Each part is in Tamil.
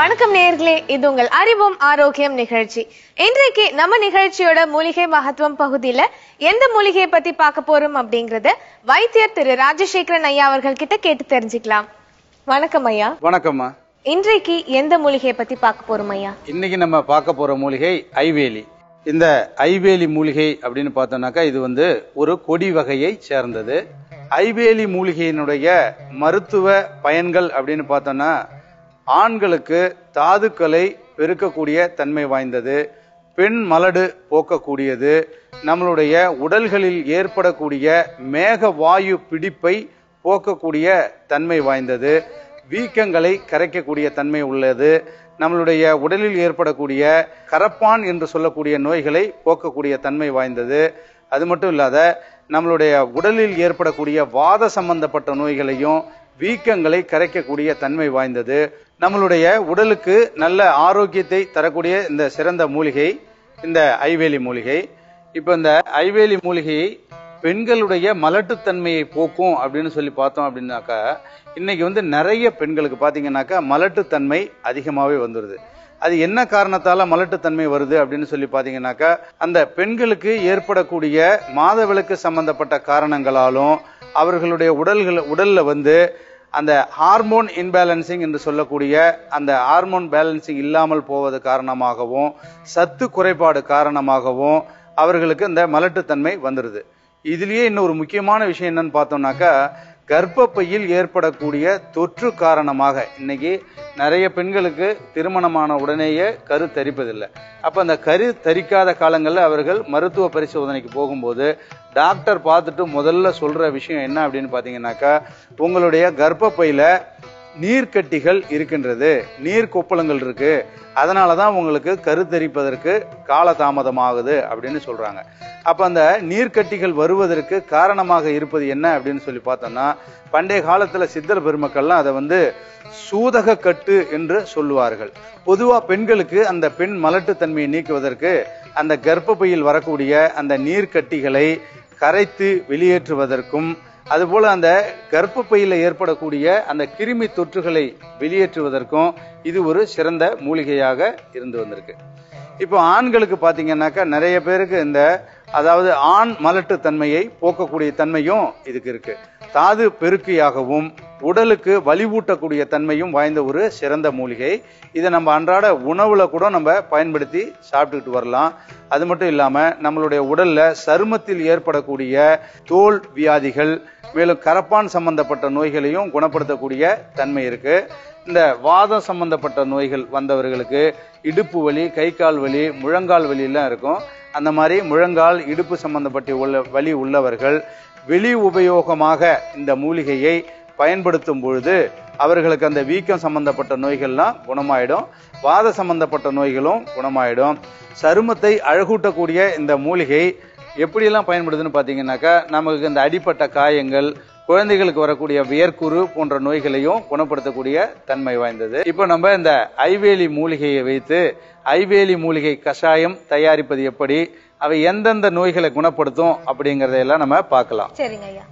வணக்கம் நேயர்களே இது உங்கள் அறிவோம் ஆரோக்கியம் நிகழ்ச்சி இன்றைக்கு நம்ம நிகழ்ச்சியோட மூலிகை மகத்துவம் பகுதியில எந்த மூலிகையை பத்தி பார்க்க போறோம் அப்படிங்கறத வைத்தியர் திரு ராஜசேகரன் ஐயா அவர்கள் கிட்ட கேட்டு தெரிஞ்சுக்கலாம் வணக்கம் ஐயா வணக்கம்மா இன்றைக்கு எந்த மூலிகையை பத்தி பார்க்க போறோம் ஐயா இன்னைக்கு நம்ம பார்க்க போற மூலிகை ஐவேலி இந்த ஐவேலி மூலிகை அப்படின்னு பார்த்தோம்னாக்கா இது வந்து ஒரு கொடி வகையை சேர்ந்தது ஐவேலி மூலிகையினுடைய மருத்துவ பயன்கள் அப்படின்னு பார்த்தோம்னா ஆண்களுக்கு தாதுக்களை பெருக்கக்கூடிய தன்மை வாய்ந்தது பெண் மலடு போக்கக்கூடியது நம்மளுடைய உடல்களில் ஏற்படக்கூடிய மேக வாயு பிடிப்பை போக்கக்கூடிய தன்மை வாய்ந்தது வீக்கங்களை கரைக்கக்கூடிய தன்மை உள்ளது நம்மளுடைய உடலில் ஏற்படக்கூடிய கரப்பான் என்று சொல்லக்கூடிய நோய்களை போக்கக்கூடிய தன்மை வாய்ந்தது அது மட்டும் இல்லாத நம்மளுடைய உடலில் ஏற்படக்கூடிய வாத சம்பந்தப்பட்ட நோய்களையும் வீக்கங்களை கரைக்கக்கூடிய தன்மை வாய்ந்தது நம்மளுடைய உடலுக்கு நல்ல ஆரோக்கியத்தை தரக்கூடிய இந்த சிறந்த மூலிகை இந்த ஐவேலி மூலிகை இப்போ இந்த ஐவேலி மூலிகையை பெண்களுடைய மலட்டுத்தன்மையை போக்கும் அப்படின்னு சொல்லி பார்த்தோம் அப்படின்னாக்கா இன்னைக்கு வந்து நிறைய பெண்களுக்கு பார்த்தீங்கன்னாக்கா மலட்டுத்தன்மை அதிகமாகவே வந்துடுது அது என்ன காரணத்தால மலட்டுத்தன்மை வருது அப்படின்னு சொல்லி பார்த்தீங்கன்னாக்கா அந்த பெண்களுக்கு ஏற்படக்கூடிய மாதவிலக்கு சம்பந்தப்பட்ட காரணங்களாலும் அவர்களுடைய உடல்கள் உடல்ல வந்து அந்த ஹார்மோன் இன்பேலன்சிங் என்று சொல்லக்கூடிய அந்த ஹார்மோன் பேலன்சிங் இல்லாமல் போவது காரணமாகவும் சத்து குறைபாடு காரணமாகவும் அவர்களுக்கு இந்த மலட்டுத்தன்மை வந்துடுது இதுலயே இன்னொரு முக்கியமான விஷயம் என்னன்னு பார்த்தோம்னாக்கா கர்ப்பப்பையில் ஏற்படக்கூடிய தொற்று காரணமாக இன்னைக்கு நிறைய பெண்களுக்கு திருமணமான உடனேயே கரு தரிப்பதில்லை அப்ப அந்த கரு தரிக்காத காலங்களில் அவர்கள் மருத்துவ பரிசோதனைக்கு போகும்போது டாக்டர் பார்த்துட்டு முதல்ல சொல்ற விஷயம் என்ன அப்படின்னு பாத்தீங்கன்னாக்கா உங்களுடைய கர்ப்பப்பையில நீர்க்கட்டிகள் இருக்கின்றது நீர் கொப்பளங்கள் இருக்கு அதனால தான் உங்களுக்கு கருத்தரிப்பதற்கு காலதாமதமாகுது அப்படின்னு சொல்றாங்க அப்ப அந்த நீர்க்கட்டிகள் வருவதற்கு காரணமாக இருப்பது என்ன அப்படின்னு சொல்லி பார்த்தோம்னா பண்டைய காலத்துல சித்தர் பெருமக்கள்லாம் அதை வந்து சூதக கட்டு என்று சொல்லுவார்கள் பொதுவா பெண்களுக்கு அந்த பெண் மலட்டுத்தன்மையை நீக்குவதற்கு அந்த கர்ப்பப்பையில் வரக்கூடிய அந்த நீர்க்கட்டிகளை கரைத்து வெளியேற்றுவதற்கும் அதுபோல அந்த கர்ப்பப்பையில ஏற்படக்கூடிய அந்த கிருமி தொற்றுகளை வெளியேற்றுவதற்கும் இது ஒரு சிறந்த மூலிகையாக இருந்து வந்திருக்கு இப்போ ஆண்களுக்கு பாத்தீங்கன்னாக்கா நிறைய பேருக்கு இந்த அதாவது ஆண் மலட்டு தன்மையை போக்கக்கூடிய தன்மையும் இதுக்கு இருக்கு தாது பெருக்கியாகவும் உடலுக்கு வலிவூட்டக்கூடிய தன்மையும் வாய்ந்த ஒரு சிறந்த மூலிகை இதை நம்ம அன்றாட உணவுல கூட நம்ம பயன்படுத்தி சாப்பிட்டுக்கிட்டு வரலாம் அது மட்டும் இல்லாம நம்மளுடைய உடல்ல சருமத்தில் ஏற்படக்கூடிய தோல் வியாதிகள் மேலும் கரப்பான் சம்பந்தப்பட்ட நோய்களையும் குணப்படுத்தக்கூடிய தன்மை இருக்கு இந்த வாதம் சம்பந்தப்பட்ட நோய்கள் வந்தவர்களுக்கு இடுப்பு வலி கை கால் வலி முழங்கால் வலி எல்லாம் இருக்கும் அந்த மாதிரி முழங்கால் இடுப்பு சம்பந்தப்பட்ட உள்ள வலி உள்ளவர்கள் வெளி உபயோகமாக இந்த மூலிகையை பயன்படுத்தும் பொழுது அவர்களுக்கு அந்த வீக்கம் சம்பந்தப்பட்ட நோய்கள்லாம் குணமாயிடும் வாத சம்பந்தப்பட்ட நோய்களும் குணமாயிடும் சருமத்தை அழகூட்டக்கூடிய இந்த மூலிகை எப்படியெல்லாம் பயன்படுதுன்னு பார்த்தீங்கன்னாக்கா நமக்கு இந்த அடிப்பட்ட காயங்கள் குழந்தைகளுக்கு வரக்கூடிய வியர்க்குரு போன்ற நோய்களையும் குணப்படுத்தக்கூடிய தன்மை வாய்ந்தது இப்போ நம்ம இந்த ஐவேலி மூலிகையை வைத்து ஐவேலி மூலிகை கஷாயம் தயாரிப்பது எப்படி அவை எந்தெந்த நோய்களை குணப்படுத்தும் அப்படிங்கறதையெல்லாம் நம்ம பார்க்கலாம் சரிங்க ஐயா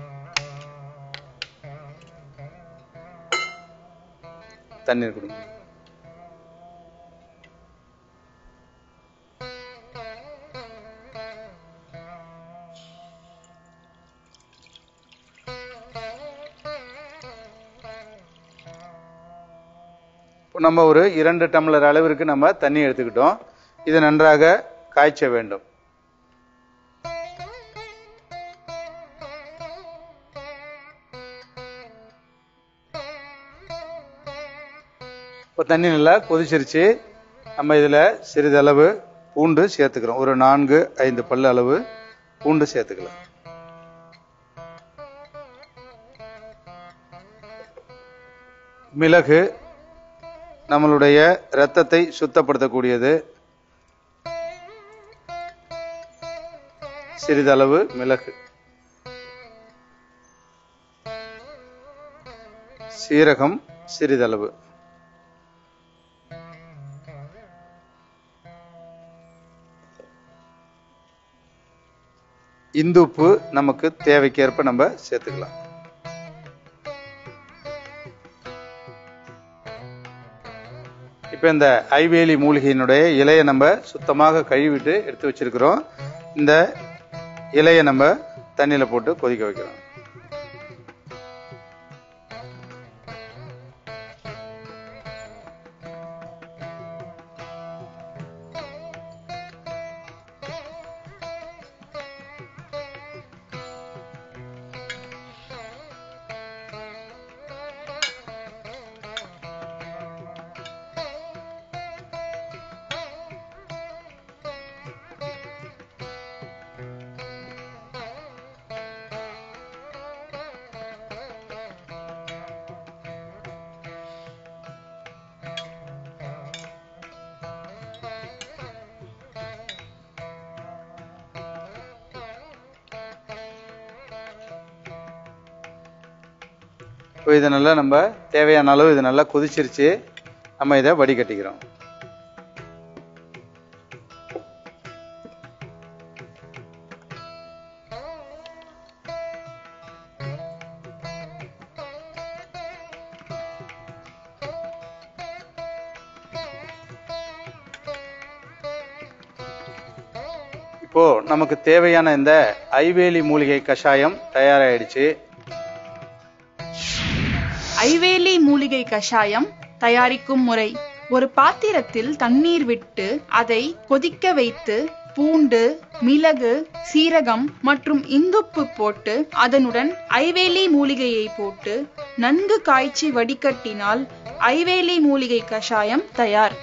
தண்ணீர் கொடுங்க இப்போ நம்ம ஒரு இரண்டு டம்ளர் அளவிற்கு நம்ம தண்ணி எடுத்துக்கிட்டோம் இதை நன்றாக காய்ச்ச வேண்டும் இப்போ தண்ணி நல்லா கொதிச்சிருச்சு நம்ம இதில் சிறிதளவு பூண்டு சேர்த்துக்கிறோம் ஒரு நான்கு ஐந்து பல்லு அளவு பூண்டு சேர்த்துக்கலாம் மிளகு நம்மளுடைய இரத்தத்தை சுத்தப்படுத்தக்கூடியது சிறிதளவு மிளகு சீரகம் சிறிதளவு இந்துப்பு நமக்கு தேவைக்கேற்ப நம்ம சேர்த்துக்கலாம் இப்போ இந்த ஐவேலி மூலிகையினுடைய இலையை நம்ம சுத்தமாக கழுவிட்டு எடுத்து வச்சிருக்கிறோம் இந்த இலையை நம்ம தண்ணியில் போட்டு கொதிக்க வைக்கிறோம் இப்போ இதை நல்லா நம்ம தேவையான அளவு இது நல்லா கொதிச்சிருச்சு நம்ம இதை வடிகட்டிக்கிறோம் இப்போ நமக்கு தேவையான இந்த ஐவேலி மூலிகை கஷாயம் தயாராயிடுச்சு ஐவேலி மூலிகை கஷாயம் தயாரிக்கும் முறை ஒரு பாத்திரத்தில் தண்ணீர் விட்டு அதை கொதிக்க வைத்து பூண்டு மிளகு சீரகம் மற்றும் இந்துப்பு போட்டு அதனுடன் ஐவேலி மூலிகையை போட்டு நன்கு காய்ச்சி வடிகட்டினால் ஐவேலி மூலிகை கஷாயம் தயார்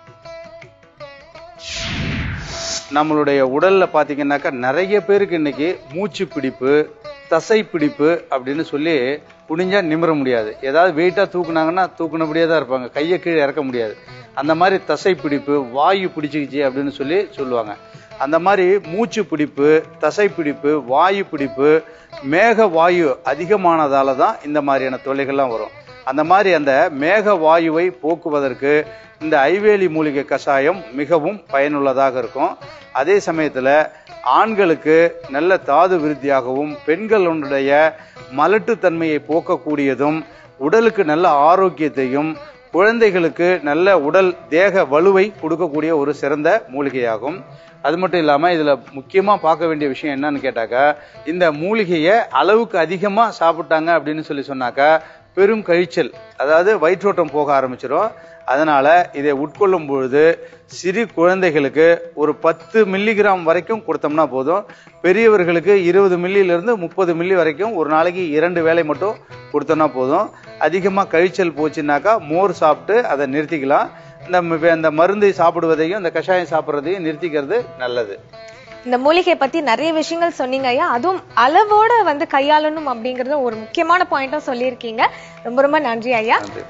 நம்மளுடைய உடல்ல பாத்தீங்கன்னாக்கா நிறைய பேருக்கு இன்னைக்கு மூச்சு பிடிப்பு தசை பிடிப்பு அப்படின்னு சொல்லி குனிஞ்சா நிமிர முடியாது ஏதாவது வெயிட்டா தூக்குனாங்கன்னா தூக்குனபடியே தான் இருப்பாங்க கையை கீழே இறக்க முடியாது அந்த மாதிரி தசை பிடிப்பு வாயு பிடிச்சிக்கிச்சு அப்படின்னு சொல்லி சொல்லுவாங்க அந்த மாதிரி மூச்சு பிடிப்பு தசை பிடிப்பு வாயு பிடிப்பு மேக வாயு அதிகமானதால தான் இந்த மாதிரியான தொல்லைகள்லாம் வரும் அந்த மாதிரி அந்த மேக வாயுவை போக்குவதற்கு இந்த ஐவேலி மூலிகை கஷாயம் மிகவும் பயனுள்ளதாக இருக்கும் அதே சமயத்துல ஆண்களுக்கு நல்ல தாது விருத்தியாகவும் பெண்களுடைய மலட்டுத்தன்மையை போக்கக்கூடியதும் உடலுக்கு நல்ல ஆரோக்கியத்தையும் குழந்தைகளுக்கு நல்ல உடல் தேக வலுவை கொடுக்கக்கூடிய ஒரு சிறந்த மூலிகையாகும் அது மட்டும் இல்லாம இதுல முக்கியமா பார்க்க வேண்டிய விஷயம் என்னன்னு கேட்டாக்கா இந்த மூலிகையை அளவுக்கு அதிகமா சாப்பிட்டாங்க அப்படின்னு சொல்லி சொன்னாக்கா பெரும் கழிச்சல் அதாவது வயிற்றோட்டம் போக ஆரம்பிச்சிடும் அதனால இதை உட்கொள்ளும் பொழுது சிறு குழந்தைகளுக்கு ஒரு பத்து மில்லிகிராம் வரைக்கும் கொடுத்தோம்னா போதும் பெரியவர்களுக்கு இருபது மில்லியிலிருந்து முப்பது மில்லி வரைக்கும் ஒரு நாளைக்கு இரண்டு வேளை மட்டும் கொடுத்தோம்னா போதும் அதிகமாக கழிச்சல் போச்சுன்னாக்கா மோர் சாப்பிட்டு அதை நிறுத்திக்கலாம் இந்த ம- இந்த மருந்தை சாப்பிடுவதையும் இந்த கஷாயம் சாப்பிட்றதையும் நிறுத்திக்கிறது நல்லது இந்த மூலிகை பத்தி நிறைய விஷயங்கள் சொன்னீங்க ஐயா அதுவும் அளவோட வந்து கையாளணும் அப்படிங்கறது ஒரு முக்கியமான பாயிண்ட்டும் சொல்லியிருக்கீங்க ரொம்ப ரொம்ப நன்றி ஐயா நன்றி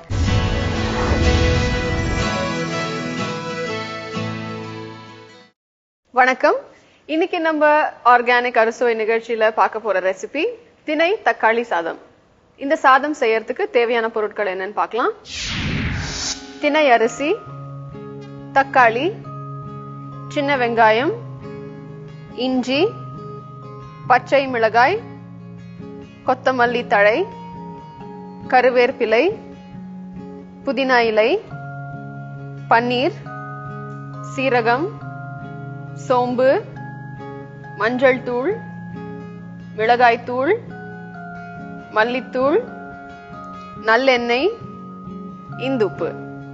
வணக்கம் இன்னைக்கு நம்ம ஆர்கானிக் அறுசுவை நிகழ்ச்சியில பார்க்க போற ரெசிபி திணை தக்காளி சாதம் இந்த சாதம் செய்யறதுக்கு தேவையான பொருட்கள் என்னன்னு பார்க்கலாம் திணை அரிசி தக்காளி சின்ன வெங்காயம் இஞ்சி பச்சை மிளகாய் கொத்தமல்லி தழை கருவேப்பிலை புதினா இலை பன்னீர் சீரகம் சோம்பு மஞ்சள் தூள் மிளகாய் தூள் மல்லித்தூள் நல்லெண்ணெய் இந்துப்பு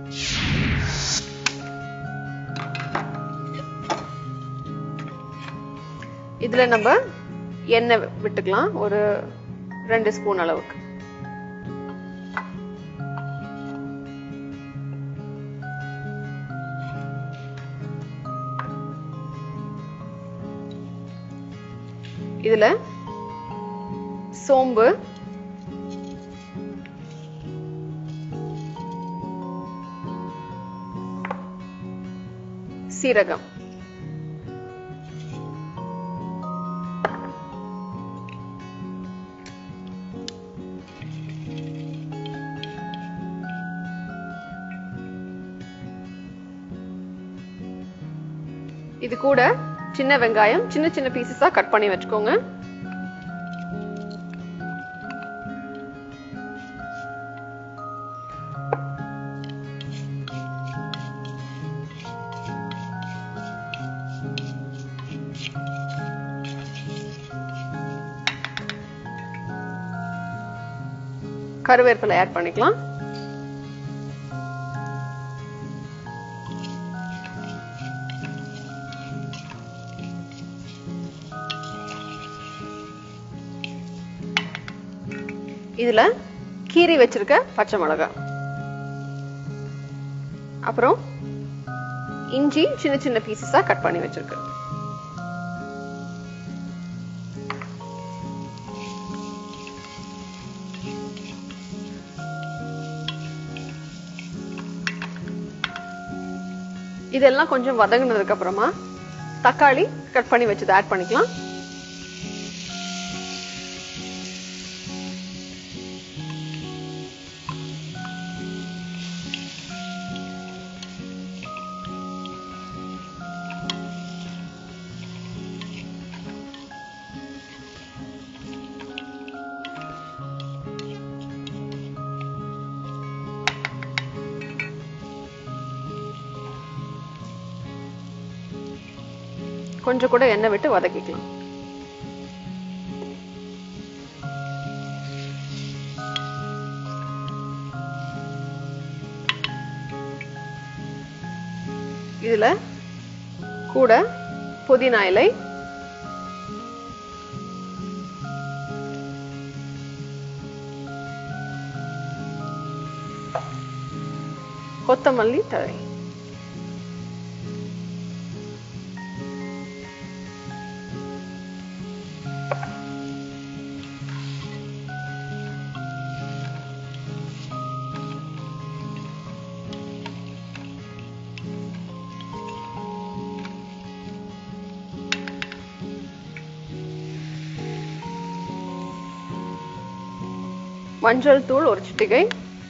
இதுல நம்ம எண்ணெய் விட்டுக்கலாம் ஒரு ரெண்டு ஸ்பூன் அளவுக்கு இதுல சோம்பு சீரகம் இது கூட சின்ன வெங்காயம் சின்ன சின்ன பீசஸா கட் பண்ணி வச்சுக்கோங்க கருவேப்பிலை ஆட் பண்ணிக்கலாம் இதுல கீரி வச்சிருக்க பச்சை மிளகாய் அப்புறம் இஞ்சி சின்ன சின்ன பீசஸா கட் பண்ணி வச்சிருக்கு இதெல்லாம் கொஞ்சம் வதங்கினதுக்கு அப்புறமா தக்காளி கட் பண்ணி வச்சதை ஆட் பண்ணிக்கலாம் கொஞ்சம் கூட எண்ணெய் விட்டு வதக்கிக்கலாம் இதுல கூட புதினா இலை கொத்தமல்லி தழை மஞ்சள் தூள் ஒரு சிட்டிகை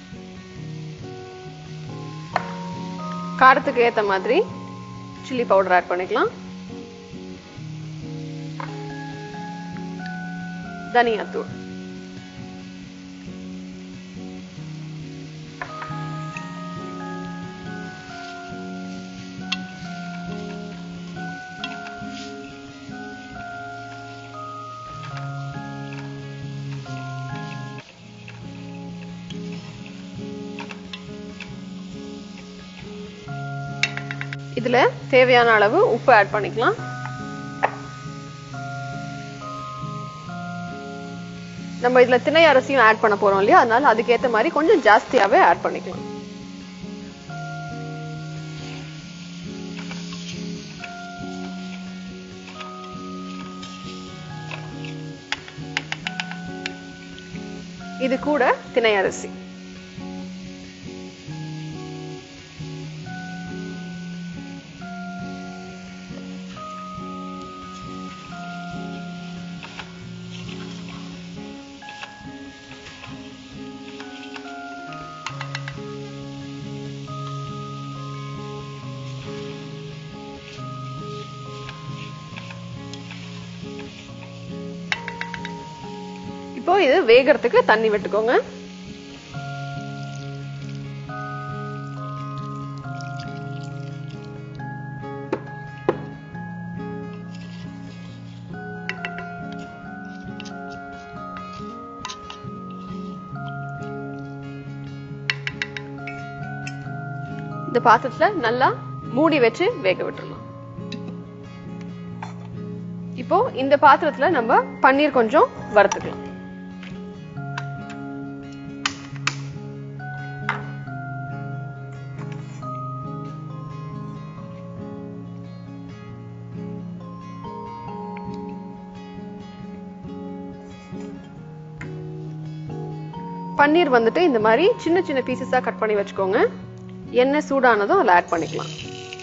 காரத்துக்கு ஏத்த மாதிரி சில்லி பவுடர் ஆட் பண்ணிக்கலாம் தனியா தூள் இதுல தேவையான அளவு உப்பு ஆட் பண்ணிக்கலாம் நம்ம இதுல திணை அரிசியும் ஆட் பண்ண போறோம் இல்லையா அதனால அதுக்கேத்த மாதிரி கொஞ்சம் ஜாஸ்தியாவே ஆட் பண்ணிக்கலாம் இது கூட திணை அரிசி இப்போ இது வேகறதுக்கு தண்ணி விட்டுக்கோங்க இந்த பாத்திரத்துல நல்லா மூடி வச்சு வேக விட்டுறலாம் இப்போ இந்த பாத்திரத்துல நம்ம பன்னீர் கொஞ்சம் வறுத்துக்கலாம் பன்னீர் வந்துட்டு இந்த மாதிரி சின்ன சின்ன பீசஸா கட் பண்ணி வச்சுக்கோங்க எண்ணெய் சூடானதும் அதில் ஆட் பண்ணிக்கலாம்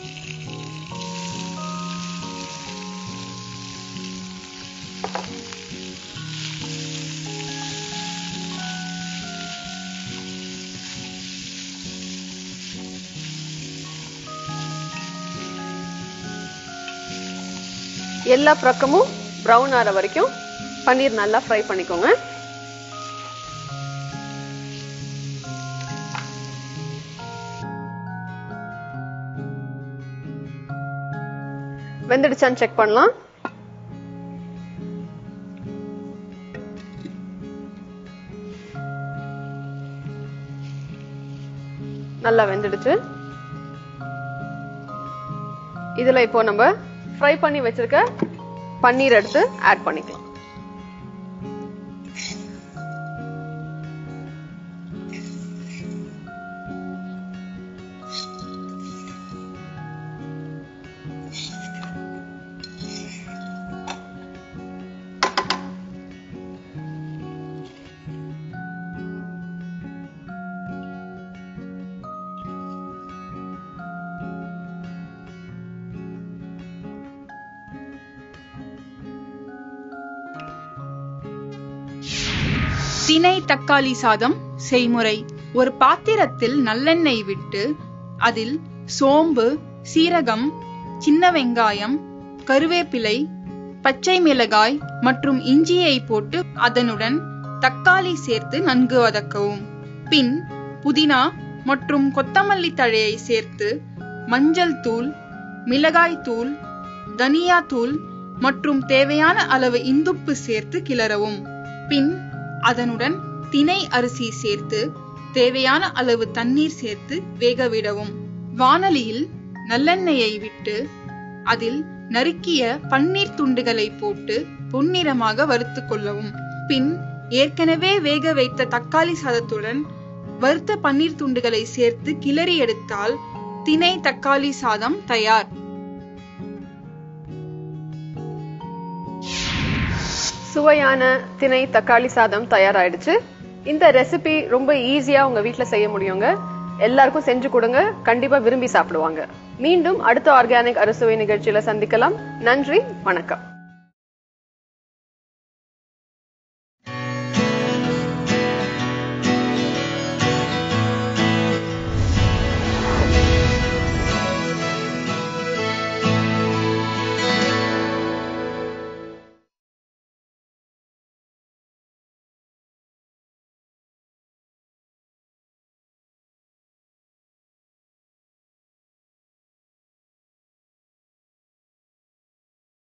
எல்லா பக்கமும் ப்ரௌன் ஆற வரைக்கும் பன்னீர் நல்லா ஃப்ரை பண்ணிக்கோங்க வெந்துடுச்சான்னு செக் பண்ணலாம் நல்லா வெந்துடுச்சு இதுல இப்போ நம்ம ஃப்ரை பண்ணி வச்சிருக்க பன்னீர் எடுத்து ஆட் பண்ணிக்கலாம் தினை தக்காளி சாதம் செய்முறை ஒரு பாத்திரத்தில் நல்லெண்ணெய் விட்டு அதில் சோம்பு சீரகம் சின்ன வெங்காயம் கருவேப்பிலை பச்சை மிளகாய் மற்றும் இஞ்சியை போட்டு அதனுடன் தக்காளி சேர்த்து நன்கு வதக்கவும் பின் புதினா மற்றும் கொத்தமல்லி தழையை சேர்த்து மஞ்சள் தூள் மிளகாய் தூள் தனியா தூள் மற்றும் தேவையான அளவு இந்துப்பு சேர்த்து கிளறவும் பின் அதனுடன் தினை அரிசி சேர்த்து தேவையான அளவு தண்ணீர் சேர்த்து வேகவிடவும் வானலியில் நல்லெண்ணெயை விட்டு அதில் நறுக்கிய பன்னீர் துண்டுகளை போட்டு பொன்னிறமாக வறுத்து கொள்ளவும் பின் ஏற்கனவே வேக வைத்த தக்காளி சாதத்துடன் வறுத்த பன்னீர் துண்டுகளை சேர்த்து கிளறி எடுத்தால் தினை தக்காளி சாதம் தயார் சுவையான திணை தக்காளி சாதம் தயாராயிடுச்சு இந்த ரெசிபி ரொம்ப ஈஸியா உங்க வீட்ல செய்ய முடியுங்க எல்லாருக்கும் செஞ்சு கொடுங்க கண்டிப்பா விரும்பி சாப்பிடுவாங்க மீண்டும் அடுத்த ஆர்கானிக் அறுசுவை நிகழ்ச்சியில சந்திக்கலாம் நன்றி வணக்கம்